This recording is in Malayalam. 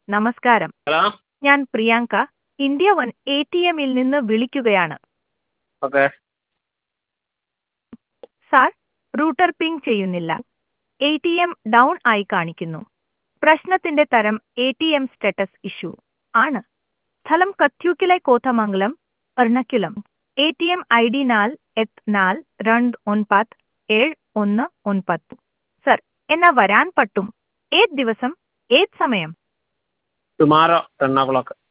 നമസ്കാരം ഹലോ ഞാൻ Priyanka India one A T എമ്മിൽ നിന്ന് വിളിക്കുകയാണ് ഓക്കെ സാർ റൂട്ടർ പിങ് ചെയ്യുന്നില്ല എ ടി എം ഡൗൺ ആയി കാണിക്കുന്നു പ്രശ്നത്തിന്റെ തരം A T M status issue ആണ് സ്ഥലം കത്യൂക്കിലെ Kothamangalam Ernakulam A T M I D നാൽ എത്ത് നാൽ രണ്ട് ഒൻപത് ഏഴ് ഒന്ന് ഒൻപത് സർ എന്നാ വരാൻ പറ്റും ഏത് ദിവസം ഏത് സമയം ടുമാറോ ടെൻ ഓ ക്ലോക്ക്